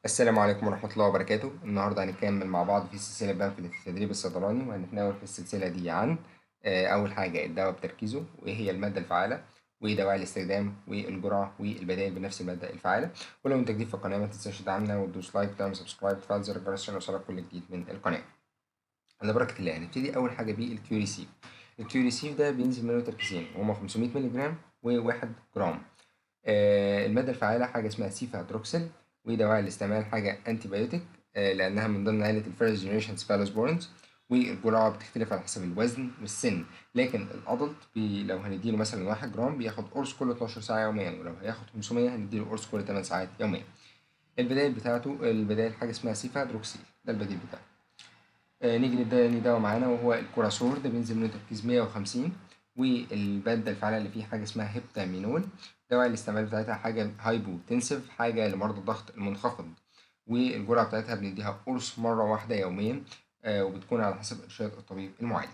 السلام عليكم ورحمة الله وبركاته النهاردة هنكمل مع بعض في سلسلة بنفل التدريب الصيدلاني وهنتناول في السلسلة دي عن آه، أول حاجة الدواء بتركيزه وإيه هي المادة الفعالة وإيه دواعي الاستخدام والجرعة والبدائل بنفس المادة الفعالة ولو أنت جديد في القناة ما تنساش تدعمنا وتدوس لايك وتعمل سبسكرايب وتفعل زر الجرس عشان يوصلك كل جديد من القناة على بركة الله هنبتدي أول حاجة بالكيوريسيف الكيوريسيف ده بينزل منه تركيزين وهما 500 مللي جرام و1 جرام آه، المادة الفعالة حاجة اسمها سيفا هيدروكسيل ودواعي الاستعمال حاجة انتي بايوتيك آه، لأنها من ضمن عائلة الفيرست جنريشن سبالوسبورنز والجرعة بتختلف على حسب الوزن والسن لكن الأدلت بي لو هنديله مثلا واحد جرام بياخد قرص كل 12 ساعة يوميا ولو هياخد 500 هنديله قرص كل 8 ساعات يوميا البدائل بتاعته البدائل حاجة اسمها سيفا هيدروكسيل ده البديل بتاعه آه، نيجي للدواء دواء معانا وهو الكوراسور ده بينزل منه تركيز 150 والمادة الفعالة اللي فيه حاجة اسمها هيبتامينول دواعي الاستعمال بتاعتها حاجة هايبوتنسيف حاجة لمرضى الضغط المنخفض والجرعة بتاعتها بنديها قرص مرة واحدة يوميا آه، وبتكون على حسب إرشاد الطبيب المعالج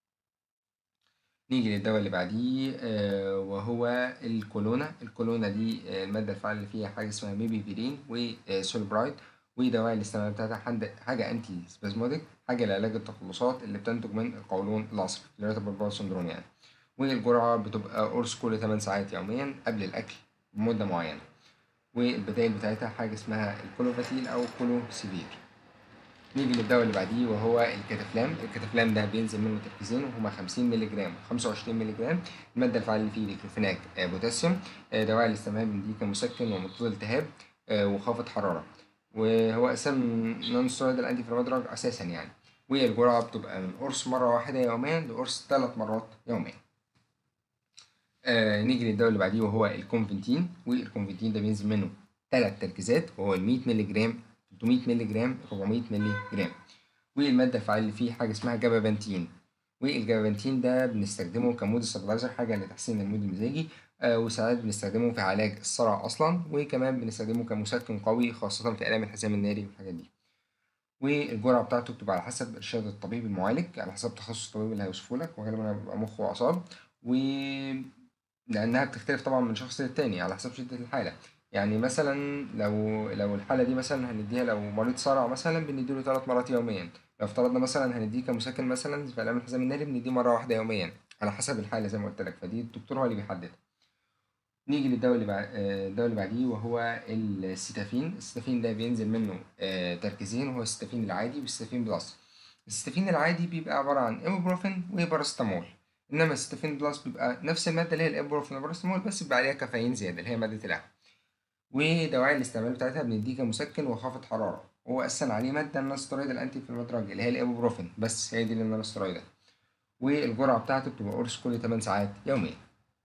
نيجي للدواء اللي بعديه آه، وهو الكولونا الكولونا دي آه، المادة الفعالة اللي فيها حاجة اسمها ميبيفيرين وسولبرايد ودواعي الاستعمال بتاعتها حد- حاجة أنتي سبازموديك حاجة لعلاج التقلصات اللي بتنتج من القولون العصبي irritable bowel syndrome يعني والجرعة بتبقى قرص كل 8 ساعات يوميا قبل الأكل بمدة معينة والبدائل بتاعتها حاجة اسمها الكولوفاتيل أو كولوسيفير نيجي للدواء اللي بعديه وهو الكتافلام الكتافلام ده بينزل منه تركيزين وهما 50 مللي جرام و25 مللي جرام المادة الفعالة اللي فيه ديكلوفيناك آه، بوتاسيوم آه، دواعي الاستعمال من دي كمسكن ومضاد التهاب آه، وخافض حرارة وهو أساسا نون ستيرويدال أنتي دراج أساسا يعني والجرعة بتبقى من قرص مرة واحدة يوميا لقرص ثلاث مرات يوميا آه نيجي للدواء اللي بعديه وهو الكونفنتين والكونفنتين ده بينزل منه ثلاث تركيزات وهو ال 100 مللي جرام 300 مللي جرام 400 مللي جرام والمادة الفعالة اللي فيه حاجة اسمها جابابانتين والجابابانتين ده بنستخدمه كمود ستابلايزر حاجة لتحسين المود المزاجي آه وساعات بنستخدمه في علاج الصرع أصلا وكمان بنستخدمه كمسكن قوي خاصة في آلام الحزام الناري والحاجات دي والجرعة بتاعته بتبقى على حسب إرشاد الطبيب المعالج على حسب تخصص الطبيب اللي هيوصفه لك وغالبا هيبقى مخ وأعصاب و لأنها بتختلف طبعا من شخص للتاني على حسب شدة الحالة يعني مثلا لو لو الحالة دي مثلا هنديها لو مريض صرع مثلا بنديله ثلاث مرات يوميا لو افترضنا مثلا هنديه كمسكن مثلا في آلام الحزام الناري بنديه مرة واحدة يوميا على حسب الحالة زي ما قلت لك فدي الدكتور هو اللي بيحددها نيجي للدواء اللي بعد الدواء اللي بعديه وهو السيتافين السيتافين ده بينزل منه آه، تركيزين وهو السيتافين العادي والسيتافين بلس السيتافين العادي بيبقى عبارة عن ايبوبروفين وباراسيتامول انما السيتافين بلس بيبقى نفس المادة اللي هي الايبوبروفين والباراسيتامول بس بيبقى عليها كافيين زيادة اللي هي مادة القهوة ودواعي الاستعمال بتاعتها بنديه كمسكن وخافض حرارة هو أساسا عليه مادة نون ستيرويدال أنتي انفلاماتوري اللي هي الايبوبروفين بس هي دي اللي نون ستيرويدال والجرعة بتاعته بتبقى قرص كل 8 ساعات يوميا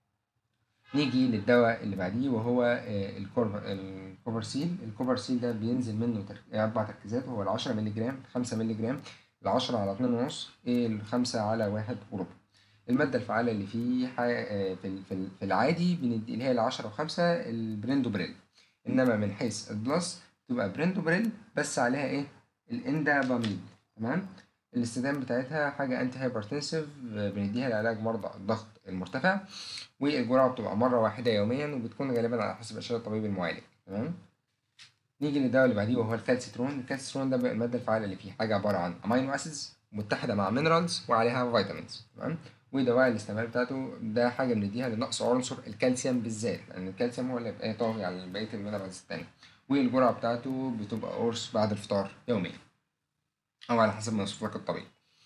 نيجي للدواء اللي بعديه وهو آه، الكورف- الكوفرسيل الكوفرسيل ده بينزل منه ترك... أربع تركيزات وهو العشرة مللي جرام خمسة مللي جرام العشرة على اتنين ونص الخمسة على واحد وربع المادة الفعالة اللي فيه ح... آه، في ال- في ال- في العادي بندي اللي هي العشرة وخمسة البريندوبريل إنما من حيث البلس تبقى بريندوبريل بس عليها إيه الانداباميد تمام الاستخدام بتاعتها حاجة انتي هايبرتنسيف بنديها لعلاج مرضى الضغط المرتفع والجرعة بتبقى مرة واحدة يوميا وبتكون غالبا على حسب إرشاد الطبيب المعالج تمام نيجي للدواء اللي بعديه وهو الكالسيترون الكالسيترون ده بقى المادة الفعالة اللي فيه حاجة عبارة عن أمينو أسيدز متحدة مع مينرالز وعليها فيتامينز تمام ودواعي الاستعمال بتاعته ده حاجة بنديها لنقص عنصر الكالسيوم بالذات لأن الكالسيوم هو اللي بيبقى طاغي على بقية المينرالز التانية والجرعة بتاعته بتبقى قرص بعد الفطار يوميا أو على حسب ما يوصف لك الطبيب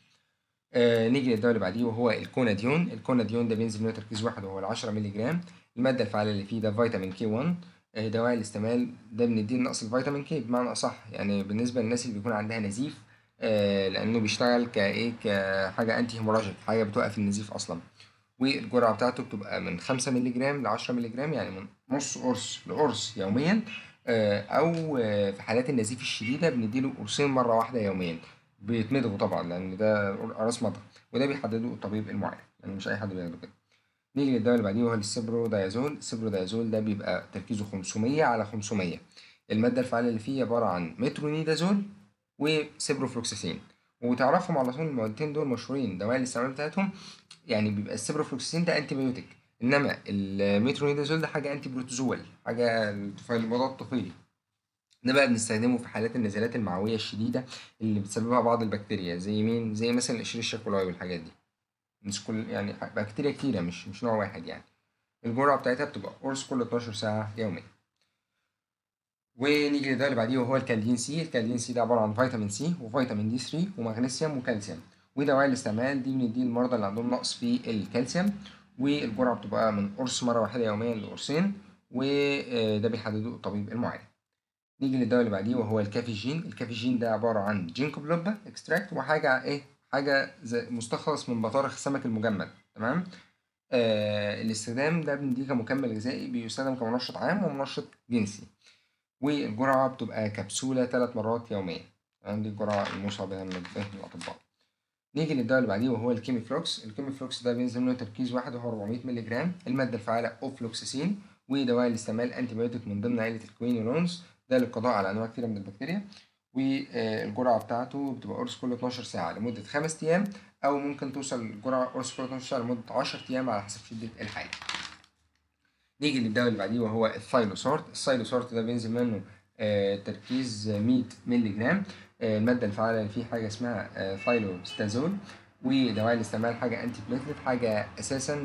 آه نيجي للدواء اللي بعديه وهو الكوناديون الكوناديون ده بينزل منه تركيز واحد وهو العشرة مللي جرام المادة الفعالة اللي فيه ده فيتامين كي 1 آه دواعي الاستعمال ده بنديه نقص الفيتامين كي بمعنى أصح يعني بالنسبة للناس اللي بيكون عندها نزيف آه لأنه بيشتغل كإيه كحاجة أنتي هيموراجيك حاجة بتوقف النزيف أصلا والجرعة بتاعته بتبقى من خمسة مللي جرام لعشرة مللي جرام يعني من نص قرص لقرص يوميا آه، أو آه، في حالات النزيف الشديدة بنديله قرصين مرة واحدة يوميا بيتمضغوا طبعا لأن ده قرص مضغ وده بيحدده الطبيب المعالج يعني مش أي حد بياخده كده نيجي للدواء اللي بعديه وهو السيبرودايازول السيبرودايازول ده بيبقى تركيزه 500 على 500 المادة الفعالة اللي فيه عبارة عن مترونيدازول وسيبروفلوكساسين وتعرفهم على طول المادتين دول مشهورين دواء الاستعمال بتاعتهم يعني بيبقى السيبروفلوكساسين ده انتي بيوتيك انما المترونيدازول ده حاجه انتي بروتوزوال حاجه الطفيل المضاد الطفيلي ده بقى بنستخدمه في حالات النزلات المعوية الشديدة اللي بتسببها بعض البكتيريا زي مين؟ زي مثلا الإشريشيا كولاي والحاجات دي مش كل يعني بكتيريا كتيرة مش مش نوع واحد يعني الجرعة بتاعتها بتبقى قرص كل 12 ساعة يوميا ونيجي للدواء اللي بعديه وهو الكالدين سي الكالدين سي ده عبارة عن فيتامين سي وفيتامين دي 3 ومغنيسيوم وكالسيوم ودواعي الاستعمال دي بنديه للمرضى اللي عندهم نقص في الكالسيوم والجرعة بتبقى من قرص مرة واحدة يوميا لقرصين وده بيحدده الطبيب المعالج نيجي للدواء اللي بعديه وهو الكافيجين الكافيجين ده عبارة عن جينكو بلوبا اكستراكت وحاجة ايه حاجة زي مستخلص من بطارخ السمك المجمد تمام آه الاستخدام ده بنديه كمكمل غذائي بيستخدم كمنشط عام ومنشط جنسي والجرعة بتبقى كبسولة ثلاث مرات يوميا تمام دي الجرعة الموصى بها من الأطباء نيجي للدواء اللي بعديه وهو الكيمي فلوكس الكيمي فلوكس ده بينزل منه تركيز واحد وهو 400 مللي جرام المادة الفعالة اوفلوكسيسين ودواء الاستعمال انتي بايوتيك من ضمن عائلة الكوينولونز ده للقضاء على انواع كتيرة من البكتيريا والجرعة بتاعته بتبقى قرص كل 12 ساعة لمدة خمس أيام أو ممكن توصل الجرعة قرص كل 12 ساعة لمدة 10 أيام على حسب شدة الحالة. نيجي للدواء اللي بعديه وهو الثايلوسورت، الثايلوسورت ده بينزل منه آه تركيز 100 مللي جرام آه المادة الفعالة اللي فيه حاجة اسمها آه ثايلوستازول ودواء الاستعمال حاجة أنتي بليتلت حاجة أساسا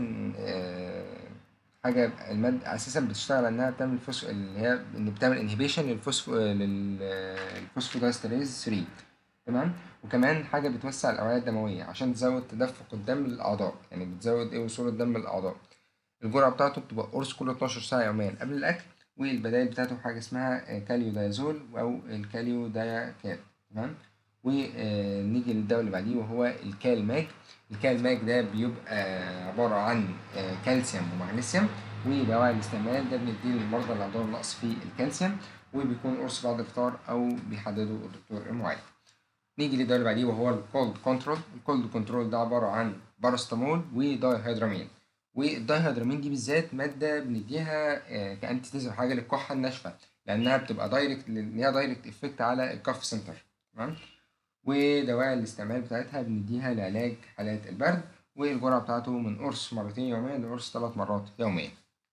حاجة المادة أساسا بتشتغل إنها بتعمل فوس اللي هي إن بتعمل انهبيشن للفوسفو للفوسفودايستريز 3 تمام وكمان حاجة بتوسع الأوعية الدموية عشان تزود تدفق الدم للأعضاء يعني بتزود إيه وصول الدم للأعضاء الجرعة بتاعته بتبقى قرص كل 12 ساعة يوميا قبل الأكل والبدائل بتاعته حاجة اسمها كاليو دايزول أو الكاليو داياكات تمام ونيجي للدواء اللي بعديه وهو الكال ماج الكال ماج ده بيبقى عبارة عن كالسيوم ومغنيسيوم ودواء الاستعمال ده بنديه للمرضى اللي عندهم نقص في الكالسيوم وبيكون قرص بعد الفطار أو بيحدده الدكتور المعالج. نيجي للدواء اللي بعديه وهو الكولد كنترول الكولد كنترول ده عبارة عن باراستامول ودايهيدرامين والدايهيدرامين دي بالذات مادة بنديها كأنتي تيزر حاجة للكحة الناشفة لأنها بتبقى دايركت ليها دايركت افكت على الكف سنتر تمام ودواعي الاستعمال بتاعتها بنديها لعلاج حالات البرد والجرعة بتاعته من قرص مرتين يوميا لقرص ثلاث مرات يوميا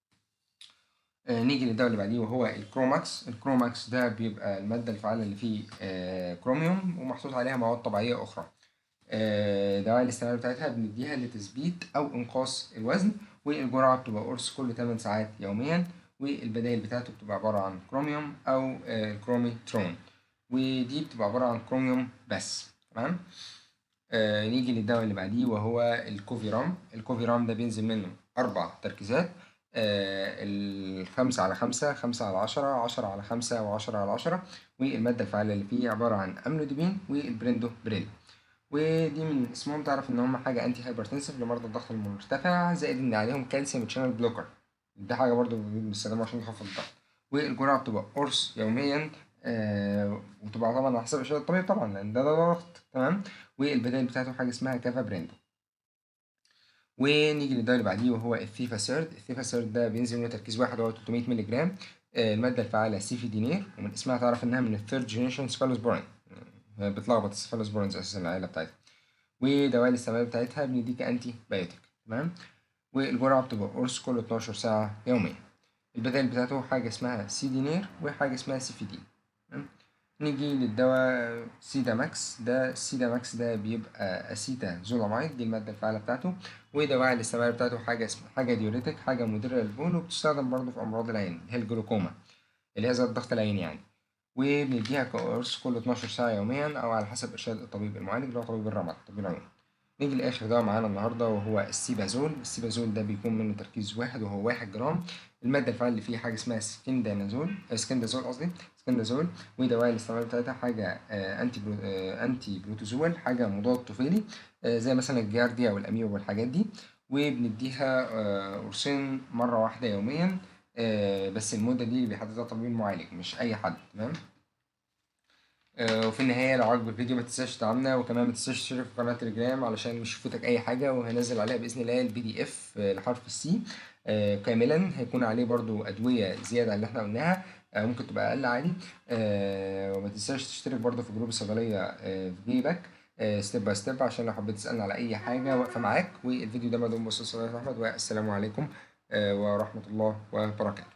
آه نيجي للدواء اللي بعديه وهو الكروماكس الكروماكس ده بيبقى المادة الفعالة اللي فيه آه كروميوم ومحطوط عليها مواد طبيعية أخرى آه دواعي الاستعمال بتاعتها بنديها لتثبيت أو إنقاص الوزن والجرعة بتبقى قرص كل 8 ساعات يوميا والبدائل بتاعته بتبقى عبارة عن كروميوم أو كروميترون ودي بتبقى عبارة عن كروميوم بس تمام آه نيجي للدواء اللي بعديه وهو الكوفيرام الكوفيرام ده بينزل منه أربع تركيزات آه الخمسة على خمسة خمسة على عشرة عشرة على خمسة وعشرة على عشرة والمادة الفعالة اللي فيه عبارة عن أملوديبين والبريندو بريل ودي من اسمهم تعرف إن هما حاجة أنتي هايبرتنسيف لمرضى الضغط المرتفع زائد إن عليهم كالسيوم تشانل بلوكر دي حاجة برضو بنستخدمها عشان نخفض الضغط والجرعة بتبقى قرص يوميا آه وطبعا طبعا على حسب الشيء الطبيعي طبعا لان ده ضغط تمام والبدائل بتاعته حاجه اسمها كافا بريندو ونيجي للدواء اللي بعديه وهو الثيفا سيرد الثيفا سيرد ده بينزل منه تركيز واحد وهو 300 مللي جرام آه الماده الفعاله سيفيدينير ومن اسمها تعرف انها من الثيرد جينيريشن سفالوسبورين آه بتلخبط السفالوسبورينز اساسا العائله بتاعتها ودواء الاستعمال بتاعتها بنديك انتي بايوتيك تمام والجرعه بتبقى قرص كل 12 ساعه يوميا البدائل بتاعته حاجه اسمها سيدينير وحاجه اسمها سيفيدين نيجي للدواء سيدا ماكس ده سيدا ماكس ده بيبقى اسيتا زولامايد دي الماده الفعاله بتاعته ودواعي الاستعمال بتاعته حاجه اسمها حاجه ديوريتك حاجه مدره للبول وبتستخدم برضه في امراض العين اللي هي الجلوكوما اللي هي زي الضغط العين يعني وبنديها كقرص كل 12 ساعه يوميا او على حسب ارشاد الطبيب المعالج اللي هو طبيب الرمد طبيب العيون نيجي لاخر دواء معانا النهارده وهو السيبازول السيبازول ده بيكون منه تركيز واحد وهو واحد جرام الماده الفعاله اللي فيه حاجه اسمها سكندانازول سكندازول قصدي سكندازول ودواء الاستعمال بتاعتها حاجه آه انتي برو آه انتي بروتوزول حاجه مضاد طفيلي آه زي مثلا الجارديا والاميو والحاجات دي وبنديها قرصين مره واحده يوميا بس المده دي بيحددها طبيب معالج مش اي حد تمام وفي النهاية لو عجبك الفيديو ما تنساش تدعمنا وكمان ما تنساش تشترك في قناة تليجرام علشان مش يفوتك أي حاجة وهنزل عليها بإذن الله البي دي إف لحرف السي كاملا هيكون عليه برضو أدوية زيادة عن اللي احنا قلناها ممكن تبقى أقل عادي وما تنساش تشترك برضو في جروب الصيدلية في جيبك ستيب باي ستيب عشان لو حبيت تسألنا على أي حاجة واقفة معاك والفيديو ده مدعوم بصوص صديق أحمد والسلام عليكم ورحمة الله وبركاته